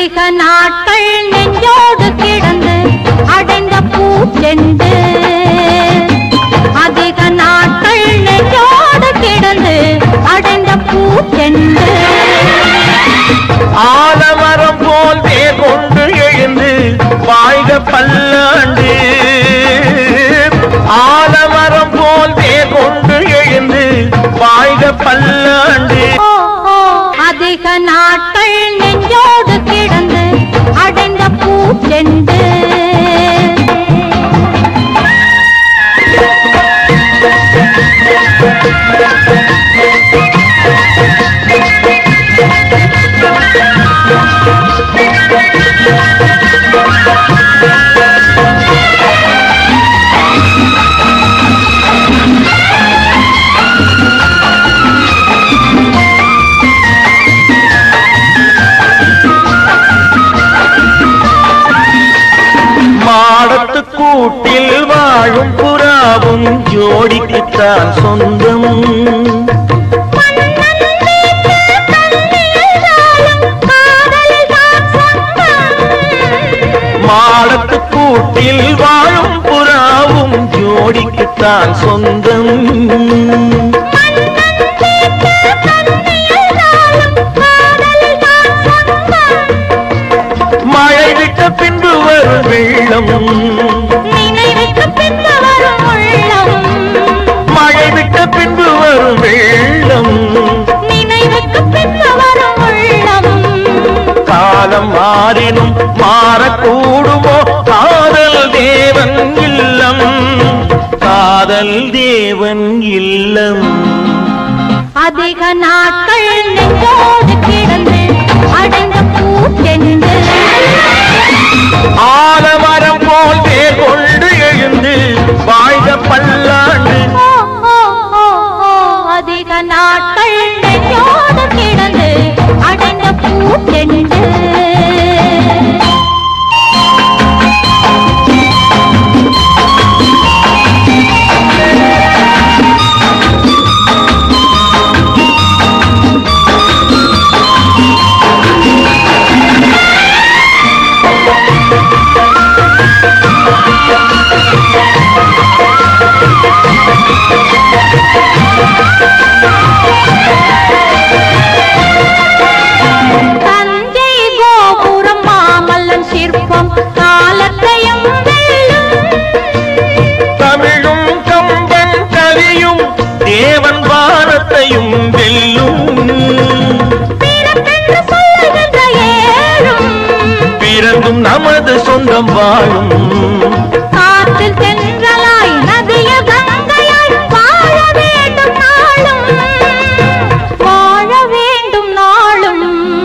அதிக நாட்கள் நெஞ்சோடு கிடந்து அடைந்த பூச்செண்டு அதிக நாட்கள் நெஞ்சோடு கிடந்து அடைந்த பூச்செண்டு ஆலமரம் போல் வேர் கொண்டு எழுந்து வாழ்க பல்லாண்டு ஆலமரம் போல் வேர் கொண்டு எழுந்து வாழ்க பல்லாண்டு ஓ, ஓ, அதிக நாட்கள் நெஞ்சோடு கிடந்து அடைந்த பூச்செண்டு மாடத்து கூட்டில் வாழும் புறாவும் ஜோடிக்குத்தான் சொந்தம் மாடத்து கூட்டில் வாழும் புறாவும் ஜோடிக்குத்தான் சொந்தம் மழை விட்ட பின்பு வரும் வெள்ளம் நினைவுக்கு பின்பு வரும் உள்ளம் மழை விட்ட பின்பு வரும் வெள்ளம் நினைவுக்கு பின்பு வரும் உள்ளம் காலம் மாறினும் மாறக்கூடுமோ காதல் தேவன் இல்லம் காதல் தேவன் இல்லம் அதிக நாட்கள் நெஞ்சோடு கிடந்து அடைந்த பூச்செண்டு ஆலமரம் போல் வேர் கொண்டு எழுந்து வாழ்க பல்லாண்டு ஓ, ஓ, ஓ, ஓ, அதிக நாட்கள் நெஞ்சோடு கிடந்து அடைந்த பூச்செண்டு தஞ்சை கோபுரம் மாமல்லன் சிற்பம் காலத்தையும் வெல்லும் தமிழும் கம்பன் கவியும் தேவன் வானத்தையும் வெல்லும் பிறப்பென்று சொல்லுகின்ற ஏழும் பிறந்தும் நமது சொந்தம் வாழும் காற்றில் தென்றலாய் நதிய கங்கையாய் வாழ வேண்டும் நாளும் வாழ வேண்டும் நாளும்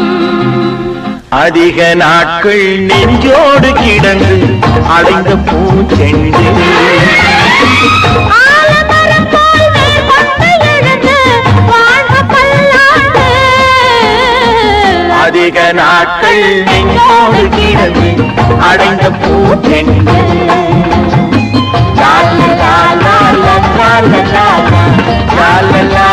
அதிக நாட்கள் நெஞ்சோடு கிடந்து அடைந்த பூச்செண்டு ஆலமரம் போல் வேர் கொண்டு எழுந்து வாழ்க பல்லாண்டு அதிக நாட்கள் நெஞ்சோடு கிடந்து அடைந்த பூச்செண்டு லா லா லா லா லா லா லா லா லா லா